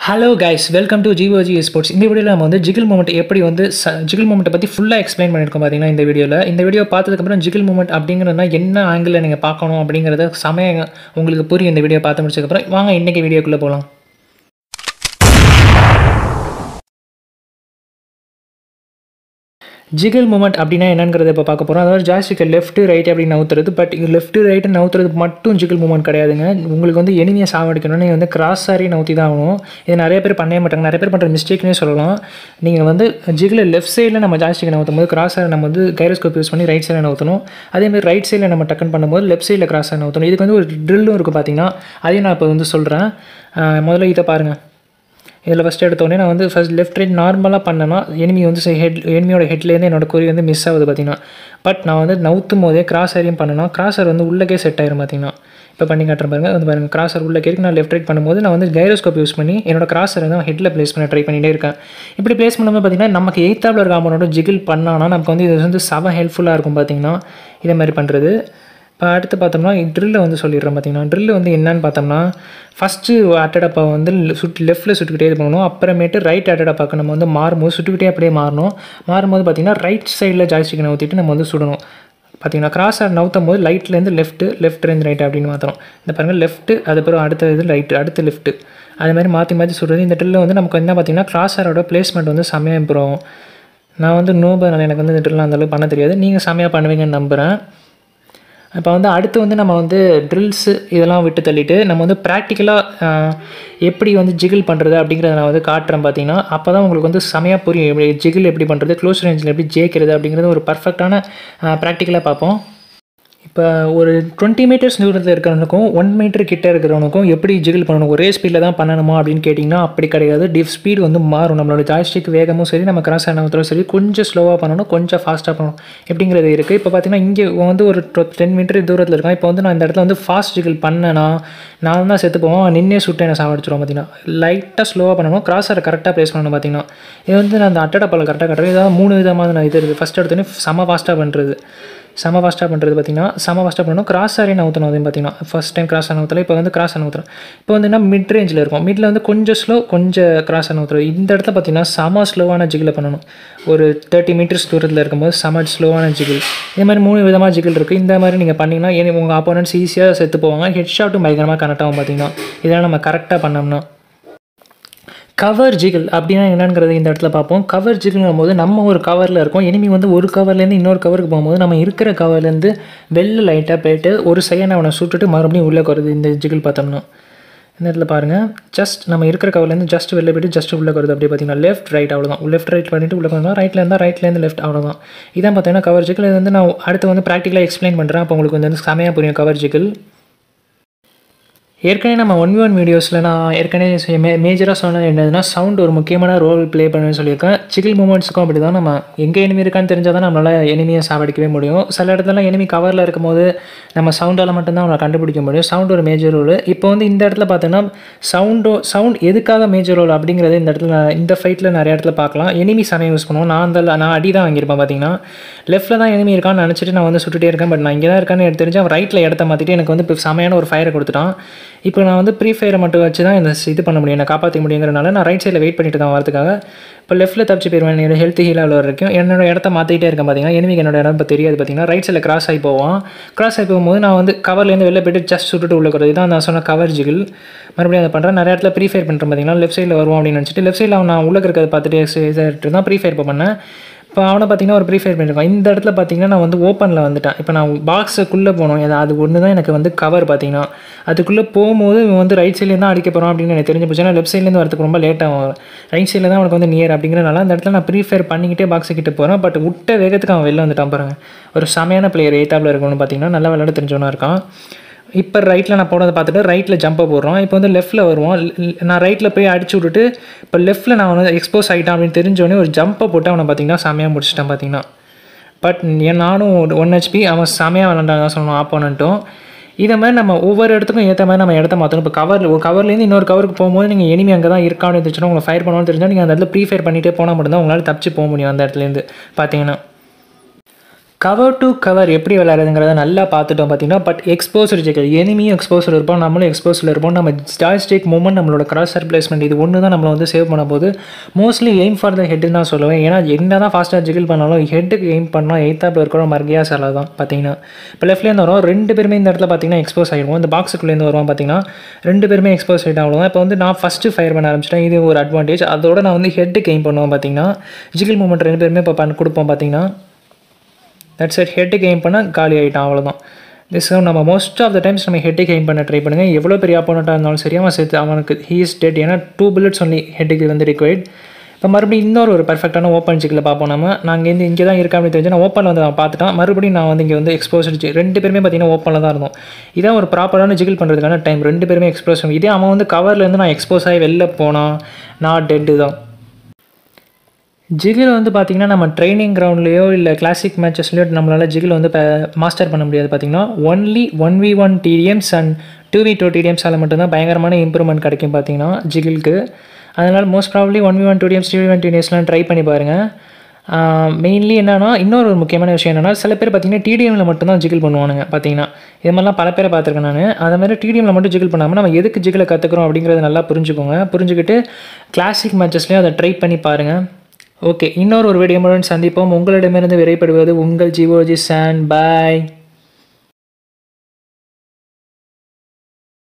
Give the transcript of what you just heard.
hello guys welcome to GOG sports இந்த வீடியோவில் நம்ம வந்து ஜிகில் மூமெண்ட் எப்படி வந்து ச ஜிகில் மூமெண்ட்டை பற்றி ஃபுல்லாக எக்ஸ்பிளைன் பண்ணியிருக்கோம் பார்த்தீங்கன்னா இந்த வீடியோவில் இந்த வீடியோ பார்த்ததுக்கப்புறம் ஜிகில் மூமெண்ட் அப்படிங்கிறதுனா என்ன ஆங்கிளில் நீங்கள் பார்க்கணும் அப்படிங்கிறத சமயம் உங்களுக்கு புரியும் இந்த வீடியோ பார்த்து முடிச்சதுக்கப்புறம் வாங்க இன்றைக்கி வீடியோக்குள்ளே போகலாம் ஜிகல் மூமெண்ட் அப்படின்னா என்னங்கிறத இப்போ பார்க்க போகிறோம் அதாவது ஜாஸ்டிக்கை லெஃப்ட் ரைட் அப்படின்னு நவுத்துறது பட் இது லெஃப்ட் ரைட்டு நவுத்துறது மட்டும் ஜிகல் மூமெண்ட் கிடையாதுங்க உங்களுக்கு வந்து எனிமையை சாவடிக்கணும்னா நீங்கள் வந்து கிராஸ் சாரி நவுத்தி தான் ஆகணும் இது நிறைய பேர் பண்ணவே மாட்டாங்க நிறைய பேர் பண்ணுற மிஸ்டேக்னே சொல்லலாம் நீங்கள் வந்து ஜிகில் லெஃப்ட் சைடில் நம்ம ஜாஸ்டிக்கை நவுத்தும் போது கிராஸ் சாரி நம்ம வந்து கைரோஸ்கோப் யூஸ் பண்ணி ரைட் சைடில் நவுத்தணும் அதேமாதிரி ரைட் சைடில் நம்ம டக்கன் பண்ணும்போது லெஃப்ட் சைடில் கிராஸ் சாரி நவுத்தணும் இதுக்கு வந்து ஒரு ட்ரில்லும் இருக்குது பார்த்தீங்கன்னா அதையும் நான் இப்போ வந்து சொல்கிறேன் முதல்ல இதை பாருங்கள் இதில் ஃபஸ்ட் எடுத்தோடனே நான் வந்து ஃபஸ்ட் லெஃப்ட் ரைட் நார்மலாக பண்ணேன்னா எனிமி வந்து ஹெட் எனிமியோட ஹெட்லேருந்து என்னோட குறி வந்து மிஸ் ஆகுது பார்த்தீங்கன்னா பட் நான் வந்து நவுத்தும் போதே கிராஸ் ஏரியும் பண்ணேன்னா கிராஸர் வந்து உள்ளக்கே செட் ஆயிரும் பார்த்தீங்கன்னா இப்போ பண்ணி காட்டுற பாருங்க வந்து பாருங்க கிராஸர் உள்ள கேருக்கு நான் லெஃப்ட் ரைட் பண்ணும்போது நான் வந்து கைரோஸ்கோப் யூஸ் பண்ணி என்னோட கிராஸர் வந்து ஹெட்டில் ப்ளேஸ் பண்ண ட்ரை பண்ணிகிட்டே இருக்கேன் இப்படி ப்ளேஸ் பண்ணும்போது பார்த்தீங்கன்னா நமக்கு எய்த்தாப்பில் இருக்க அமௌண்ட்டோட ஜிகில் பண்ணானா நமக்கு வந்து இது வந்து செவன் ஹெல்ப்ஃபுல்லாக இருக்கும் பார்த்தீங்கன்னா இதே மாதிரி பண்ணுறது இப்போ அடுத்து பார்த்தோம்னா ட்ரில்லை வந்து சொல்லிடுறேன் பார்த்தீங்கன்னா ட்ரில் வந்து என்னன்னு பார்த்தோம்னா ஃபஸ்ட்டு அட்டடப்பா வந்து சுட்டு லெஃப்ட்டில் சுட்டுக்கிட்டே இது பண்ணணும் அப்புறமேட்டு ரைட் அட்டடப்பாக்கு நம்ம வந்து மாறும்போது சுட்டுக்கிட்டே அப்படியே மாறணும் மாறும்போது பார்த்தீங்கன்னா ரைட் சைடில் ஜாய்ஸ்டிக்கை ஊற்றிட்டு நம்ம வந்து சுடணும் பார்த்தீங்கன்னா கிராஸ் ஆர் நவுத்தும் போது லைட்லேருந்து லெஃப்ட்டு லெஃப்ட்லேருந்து ரைட் அப்படின்னு மாற்றணும் இந்த பாருங்கள் லெஃப்ட்டு அதுக்கப்புறம் அடுத்த இது ரைட்டு அடுத்து லெஃப்ட்டு அது மாதிரி மாற்றி மாற்றி சுடுறது இந்த ட்ரில்லில் வந்து நமக்கு என்ன பார்த்தீங்கன்னா கிராஸ் ஆரோட பிளேஸ்மெண்ட் வந்து செம்மையாக இம்ப்ரூவ் ஆகும் நான் வந்து நோபனால எனக்கு வந்து இந்த ட்ரில்லாம் அந்தளவுக்கு பண்ண தெரியாது நீங்கள் செம்மையாக பண்ணுவீங்கன்னு நம்புகிறேன் இப்போ வந்து அடுத்து வந்து நம்ம வந்து ட்ரில்ஸு இதெல்லாம் விட்டு தள்ளிட்டு நம்ம வந்து ப்ராக்டிக்கலாக எப்படி வந்து ஜிகில் பண்ணுறது அப்படிங்கிறத நான் வந்து காட்டுறேன் பார்த்தீங்கன்னா அப்போ தான் உங்களுக்கு வந்து செமையாக புரியும் எப்படி ஜிகில் எப்படி பண்ணுறது க்ளோஸ் ரேஞ்சில் எப்படி ஜெயிக்கிறது அப்படிங்கிறது ஒரு பர்ஃபெக்டான ப்ராக்டிக்கலாக பார்ப்போம் இப்போ ஒரு டுவெண்ட்டி மீட்டர்ஸ் தூரத்தில் இருக்கிறவனுக்கும் ஒன் மீட்டர் கிட்ட இருக்கிறவனுக்கும் எப்படி ஜிகில் பண்ணணும் ஒரே ஸ்பீடில் தான் பண்ணணுமா அப்படின்னு கேட்டிங்கன்னா அப்படி கிடையாது டிஃப் ஸ்பீடு வந்து மாறும் நம்மளோட ஜாய்ஸ்டிக் வேகமும் சரி நம்ம கிராஸ் ஆனவத்திலும் சரி கொஞ்சம் ஸ்லோவாக பண்ணணும் கொஞ்சம் ஃபாஸ்ட்டாக பண்ணணும் எப்படிங்கிறது இருக்குது இப்போ பார்த்தீங்கன்னா இங்கே வந்து ஒரு டென் மீட்டர் தூரத்தில் இருக்கான் இப்போ வந்து நான் இந்த இடத்துல வந்து ஃபாஸ்ட் ஜிகில் பண்ணேன்னா நான் தான் செத்து போவோம் நின்னே சுட்டு என்ன சாவடிச்சிடும் பார்த்தீங்கன்னா லைட்டாக ஸ்லோவாக பண்ணணும் கிராஸரை கரெக்டாக ப்ளேஸ் பண்ணணும் பார்த்தீங்கன்னா இது வந்து நான் அந்த அட்டடப்பால் கரெக்டாக கட்டுறேன் இதாவது மூணு விதமாக நான் இது இருக்குது ஃபஸ்ட் எடுத்தோடனே செம ஃபாஸ்ட்டாக பண்ணுறது செம ஃபாஸ்ட்டாக பண்ணுறது பார்த்தீங்கன்னா செம ஃபாஸ்ட்டாக பண்ணணும் கிராஸ் ஆரே நவுத்தணும் அதையும் பார்த்தீங்கன்னா ஃபஸ்ட் டைம் கிராஸ் நவுத்தல இப்போ வந்து கிராஸ் நவுத்துறோம் இப்போ வந்து என்ன மிட் ரேஞ்சில் இருக்கும் மிடில் வந்து கொஞ்சம் ஸ்லோ கொஞ்சம் கிராஸ் நவுத்துறோம் இந்த இடத்துல பார்த்தீங்கன்னா செம ஸ்லோவான ஜிகில் பண்ணணும் ஒரு தேர்ட்டி மீட்டர்ஸ் தூரத்தில் இருக்கும்போது செம ஸ்லோவான ஜிகில் இதே மாதிரி மூணு விதமாக ஜிகில் இருக்குது இந்த மாதிரி நீங்கள் பண்ணிங்கன்னா ஏன் உங்கள் ஆப்போனன்ட்ஸ் ஈஸியாக செத்து போவாங்க ஹெட் ஷாட்டும் பயங்கரமாக கனெக்ட் ஆகும் பார்த்தீங்கன்னா இதெல்லாம் நம்ம கரெக்டாக பண்ணோம்னா கவர் ஜிகிள் அப்படின்னா என்னங்கிறது இந்த இடத்துல பார்ப்போம் கவர் ஜிகிள்ங்கும் போது நம்ம ஒரு கவரில் இருக்கோம் எனிமி வந்து ஒரு கவர்லேருந்து இன்னொரு கவருக்கு போகும்போது நம்ம இருக்கிற கவர்லேருந்து வெளில லைட்டாக போயிட்டு ஒரு செகண்ட் அவனை சுட்டுட்டு மறுபடியும் உள்ளே வருது இந்த ஜிகிள் பார்த்தோம்னா இந்த இடத்துல பாருங்கள் ஜஸ்ட் நம்ம இருக்கிற கவர்லேருந்து ஜஸ்ட் வெளில போய்ட்டு ஜஸ்ட் உள்ளே வருது அப்படியே பார்த்தீங்கன்னா லெஃப்ட் ரைட் அவ்வளோதான் லெஃப்ட் ரைட் பண்ணிட்டு உள்ளே வந்தால் ரைட்டில் இருந்தால் ரைட்லேருந்து லெஃப்ட் அவ்வளோதான் இதான் பார்த்தீங்கன்னா கவர் ஜிகிள் இது வந்து நான் அடுத்து வந்து ப்ராக்டிக்கலாக எக்ஸ்பிளைன் பண்ணுறேன் அப்போ உங்களுக்கு வந்து செமையாக புரியும் கவர் ஜிகிள் ஏற்கனவே நம்ம ஒன் ஒன் வீடியோஸில் நான் ஏற்கனவே மே மேஜராக சொன்னது என்னதுன்னா சவுண்ட் ஒரு முக்கியமான ரோல் ப்ளே பண்ணுன்னு சொல்லியிருக்கேன் சிகில் மூமெண்ட்ஸுக்கும் அப்படி தான் நம்ம எங்கே எனிமி இருக்கான்னு தெரிஞ்சால் தான் நம்மளால் எனிமியை சாவடிக்கவே முடியும் சில இடத்துல எனிமி கவரில் இருக்கும்போது நம்ம சவுண்டால் மட்டும்தான் அவனை கண்டுபிடிக்க முடியும் சவுண்ட் ஒரு மேஜர் ரோல் இப்போ வந்து இந்த இடத்துல பார்த்தோன்னா சவுண்டோ சவுண்ட் எதுக்காக மேஜர் ரோல் அப்படிங்கிறது இந்த இடத்துல இந்த ஃபைட்டில் நிறைய இடத்துல பார்க்கலாம் எனிமி சமயம் யூஸ் பண்ணுவோம் நான் அந்த நான் அடி தான் வாங்கியிருப்பேன் பார்த்தீங்கன்னா லெஃப்ட்டில் தான் எனிமி இருக்கான்னு நினச்சிட்டு நான் வந்து சுட்டுட்டே இருக்கேன் பட் நான் இங்கே தான் இருக்கான்னு எனக்கு தெரிஞ்சு அவன் ரைட்டில் இடத்த மாற்றிட்டு எனக்கு வந்து இப்போ செமையான ஒரு ஃபயரை கொடுத்துட்டான் இப்போ நான் வந்து ப்ரீ ஃபயரை மட்டும் வச்சு தான் இந்த இது பண்ண முடியும் நான் காப்பாற்ற முடியுங்கிறனால நான் ரைட் சைடில் வெயிட் பண்ணிட்டு தான் வரதுக்காக இப்போ லெஃப்ட்டில் தப்பிச்சு போயிடுவேன் என்னோட ஹெல்த் ஹீலாக வரைக்கும் என்னோட இடத்த மாற்றிட்டே இருக்கேன் பார்த்தீங்கன்னா எனிமிக்கு என்னோட இடம் இப்போ தெரியாது பார்த்தீங்கன்னா ரைட் சைடில் கிராஸ் ஆகி போவான் கிராஸ் ஆகி போகும்போது நான் வந்து கவர்லேருந்து வெளில போய்ட்டு ஜஸ்ட் சுட்டுட்டு உள்ள கூடாது இதான் நான் சொன்ன கவர் ஜிகில் மறுபடியும் அதை பண்ணுறேன் நிறைய இடத்துல ப்ரீ ஃபயர் பண்ணுறேன் பார்த்தீங்கன்னா லெஃப்ட் சைடில் வருவோம் அப்படின்னு நினச்சிட்டு லெஃப்ட் சைடில் நான் உள்ள இருக்கிறத பார்த்துட்டு தான் ப்ரீ ஃபயர் இப்போ பண்ணேன் இப்போ அவனை பார்த்தீங்கன்னா ஒரு ப்ரீ ஃபயர் பண்ணியிருக்கான் இந்த இடத்துல பார்த்தீங்கன்னா நான் வந்து ஓப்பனில் வந்துட்டேன் இப்போ நான் பாக்ஸுக்குள்ளே போனோம் அது ஒன்று தான் எனக்கு வந்து கவர் பார்த்தீங்கன்னா அதுக்குள்ளே போகும்போது இவன் வந்து ரைட் சைட்லேருந்து தான் அடிக்க போகிறான் அப்படின்னு எனக்கு தெரிஞ்சு போச்சு ஏன்னா லெஃப்ட் சைட்லேருந்து வரதுக்கு ரொம்ப லேட் ஆகும் ரைட் சைடில் தான் அவனுக்கு வந்து நியர் அப்படிங்கிறனால அந்த இடத்துல நான் ப்ரீ ஃபயர் பண்ணிக்கிட்டே பாக்ஸு கிட்ட போகிறேன் பட் விட்ட வேகத்துக்கு அவன் வெளில வந்துட்டான் பாருங்க ஒரு செமையான பிளேயர் எய்த்தாப்பில் இருக்கணும்னு பார்த்தீங்கன்னா நல்லா விளையாட தெரிஞ்சவனா இருக்கான் இப்போ ரைட்டில் நான் போனதை பார்த்துட்டு ரைட்டில் ஜம்பை போடுறோம் இப்போ வந்து லெஃப்ட்டில் வருவோம் நான் ரைட்டில் போய் அடிச்சு விட்டுட்டு இப்போ லெஃப்ட்டில் நான் வந்து எக்ஸ்போஸ் ஆகிட்டான் அப்படின்னு தெரிஞ்சோடனே ஒரு ஜம்பை போட்டு அவனை பார்த்தீங்கன்னா செமையாக முடிச்சிட்டான் பார்த்தீங்கன்னா பட் என் நானும் ஒன் ஹெச்பி அவன் செமையாக விளாண்டாங்க சொல்லணும் ஆப்போனண்ட்டும் இதை மாதிரி நம்ம ஒவ்வொரு இடத்துக்கும் ஏற்ற மாதிரி நம்ம இடத்த மாற்றணும் இப்போ கவர் ஒரு கவர்லேருந்து இன்னொரு கவருக்கு போகும்போது நீங்கள் எனிமி அங்கே தான் இருக்கான்னு தெரிஞ்சுன்னா உங்களை ஃபயர் பண்ணணும்னு தெரிஞ்சால் நீங்கள் அந்த இடத்துல ப்ரீ ஃபயர் பண்ணிகிட்டே போனால் மட்டும்தான் உங்களால் தப்பிச்சு போக முடியும் அந்த இடத்துலேருந்து பார்த்தீங்கன்னா கவர் டு கவர் எப்படி விளையாடுறதுங்கிறத நல்லா பார்த்துட்டோம் பார்த்தீங்கன்னா பட் எக்ஸ்போசர் ஜெக்கல் எனிமியும் எக்ஸ்போசர் இருப்போம் நம்மளும் எக்ஸ்போசர் இருப்போம் நம்ம ஜாய்ஸ்டிக் மூமெண்ட் நம்மளோட கிராஸ் ரிப்ளேஸ்மெண்ட் இது ஒன்று தான் நம்மளை வந்து சேவ் பண்ண போது மோஸ்ட்லி எய்ம் ஃபார் த ஹெட்னு தான் சொல்லுவேன் ஏன்னா என்ன தான் ஃபாஸ்ட்டாக ஜிகில் பண்ணாலும் ஹெட்டுக்கு எய்ம் பண்ணால் எய்த்தாப்பில் இருக்கிற மர்கியா சிலை தான் பார்த்தீங்கன்னா இப்போ லெஃப்ட்லேருந்து வரும் ரெண்டு பேருமே இந்த இடத்துல பார்த்தீங்கன்னா எக்ஸ்போஸ் ஆகிடுவோம் இந்த பாக்ஸுக்குள்ளேருந்து வருவோம் பார்த்தீங்கன்னா ரெண்டு பேருமே எக்ஸ்போஸ் ஆகிட்டு ஆகிடுவோம் இப்போ வந்து நான் ஃபஸ்ட்டு ஃபயர் பண்ண ஆரம்பிச்சிட்டேன் இது ஒரு அட்வான்டேஜ் அதோட நான் வந்து ஹெட்டுக்கு எய்ம் பண்ணுவேன் பார்த்தீங்கன்னா ஜிகில் மூமெண்ட் ரெண்டு பேருமே இப்போ பண்ண கொடுப்போம் பார்த்தீங்கன்னா தட்ஸ் இட் ஹெட்டு கேம் பண்ண காலி ஆகிட்டான் அவ்வளோதான் திஸ் நம்ம மோஸ்ட் ஆஃப் த டைம்ஸ் நம்ம ஹெட்டு கேம் பண்ண ட்ரை பண்ணுங்கள் எவ்வளோ பெரிய ஆப்போனண்ட்டாக இருந்தாலும் சரி அவன் சேர்த்து அவனுக்கு ஹீஸ் டெட் ஏன்னா டூ புல்லட்ஸ் ஒன்லி ஹெட்டுக்கு வந்து ரிக்வயர்ட் இப்போ மறுபடியும் இன்னொரு ஒரு பர்ஃபெக்டான ஓப்பன் சிக்கில் பார்ப்போம் நம்ம நாங்கள் இருந்து இங்கே தான் இருக்கா அப்படின்னு தெரிஞ்சு நான் ஓப்பனில் வந்து நான் பார்த்துட்டேன் மறுபடியும் நான் வந்து இங்கே வந்து எக்ஸ்போஸ் ரெண்டு பேருமே பார்த்தீங்கன்னா ஓப்பனில் தான் இருந்தோம் இதான் ஒரு ப்ராப்பரான ஜிகில் பண்ணுறதுக்கான டைம் ரெண்டு பேருமே எக்ஸ்போஸ் இதே அவன் வந்து கவர்லேருந்து நான் எக்ஸ்போஸ் ஆகி வெளில போனான் நான் டெட்டு தான் ஜிகில் வந்து பார்த்திங்கன்னா நம்ம ட்ரைனிங் கிரவுண்ட்லேயோ இல்லை கிளாசிக் மேட்சஸ்லையோ நம்மளால் ஜிகில் வந்து இப்போ மாஸ்டர் பண்ண முடியாது பார்த்திங்கன்னா only one v one TDMs and two v two டிடிஎம்ஸால் மட்டும்தான் பயங்கரமான இம்ப்ரூவ்மெண்ட் கிடைக்கும் பார்த்தீங்கன்னா ஜிகிலுக்கு அதனால் most probably one v one two TDMs two v one டிடிஎம்ஸ்லாம் ட்ரை பண்ணி பாருங்கள் மெயின்லி என்னன்னா இன்னொரு ஒரு முக்கியமான விஷயம் என்னென்னா சில பேர் பார்த்தீங்கன்னா டிடிஎம்மில் மட்டும்தான் ஜிகில் பண்ணுவானுங்க பார்த்தீங்கன்னா இது மாதிரிலாம் பல பேரை பார்த்துருக்கேன் நான் அது மாதிரி டிடிஎம்மில் மட்டும் ஜிகில் பண்ணாமல் நம்ம எதுக்கு ஜிகில் கற்றுக்குறோம் அப்படிங்கிறத நல்லா புரிஞ்சுக்கோங்க புரிஞ்சுக்கிட்டு கிளாசிக் மேட்சஸ்லேயும் அதை ட்ரை பண்ணி பாருங்கள் ஓகே இன்னொரு ஒரு வீடியோ மூலம் சந்திப்போம் உங்களிடமிருந்து விரைப்படுவது உங்கள் ஜிஓஜி சான் பாய்